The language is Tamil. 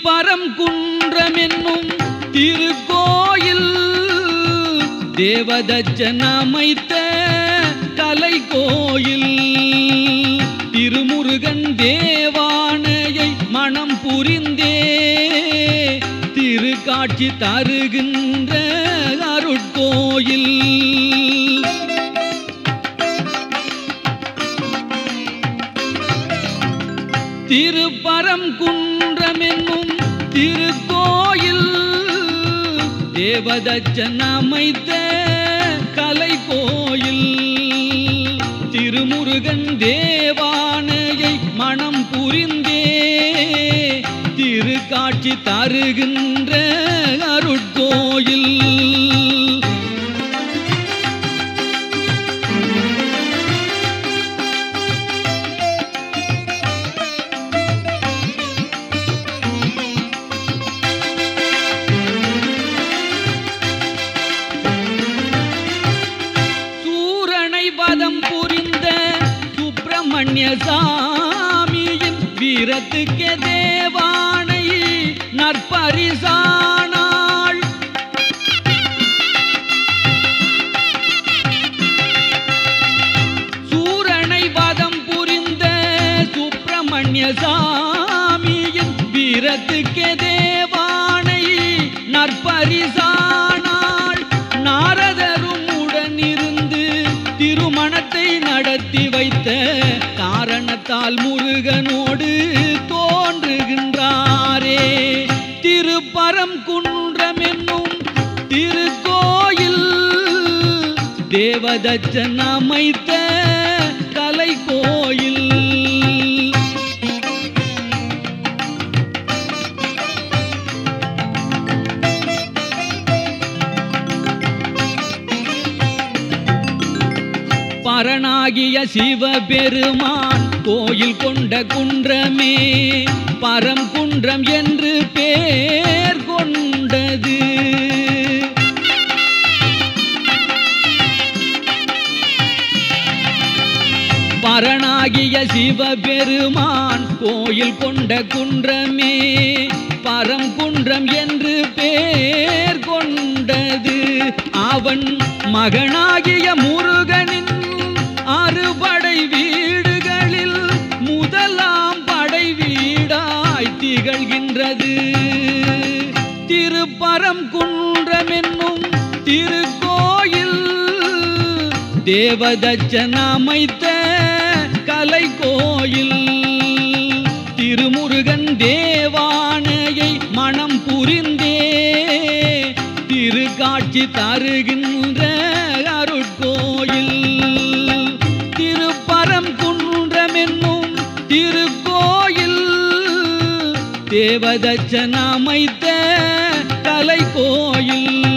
திருப்பரம் குன்றம் என்னும் திருக்கோயில் தேவதச்சன் அமைத்த கலை கோயில் திருமுருகன் தேவானையை மனம் புரிந்தே திருக்காட்சி தருகின்ற அருட்கோயில் திருப்பரம் குன்றம் என்னும் திருக்கோயில் தேவதச்சன் அமைத்த கலை கோயில் திருமுருகன் தேவானையை மனம் புரிந்தே திருக்காட்சி தருகின்ற அருட்கோயில் சூரனை வதம் புரிந்த சுப்பிரமணிய சாமியின் வீரத்துக்கு தேவானை நற்பரிசானாள் சூரனை வதம் புரிந்த சுப்பிரமணிய சாமியின் வீரத்துக்கு தேவானை நற்பரிசானாள் நாரதரும் உடனிருந்து திருமணத்தை நடத்தி வைத்த காரணத்தால் முருகனோடு தோன்றுகின்றாரே திருப்பரம் குன்றம் என்னும் திருக்கோயில் தேவதச்சன் அமைத்த கலை கோயில் பரனாகிய சிவபெருமான் கோயில் கொண்ட குன்றமே பரம் குன்றம் என்று பேர் கொண்டது பரனாகிய சிவபெருமான் கோயில் கொண்ட குன்றமே பரம் குன்றம் என்று பேர் கொண்டது அவன் மகனாகிய முருகனின் அறுபடை வீடுகளில் முதலாம் படை வீடாய் திகழ்கின்றது திருப்பரம் குன்றம் என்னும் திருக்கோயில் தேவதச்சன் அமைத்த கலை கோயில் திருமுருகன் தேவானையை மனம் புரிந்தே திருக்காட்சி தருகின்ற அருட்கோயில் திருப்பரம் குன்றம் என்னும் திருக்கோயில் தேவதச்சன் அமைத்த கலை கோயில்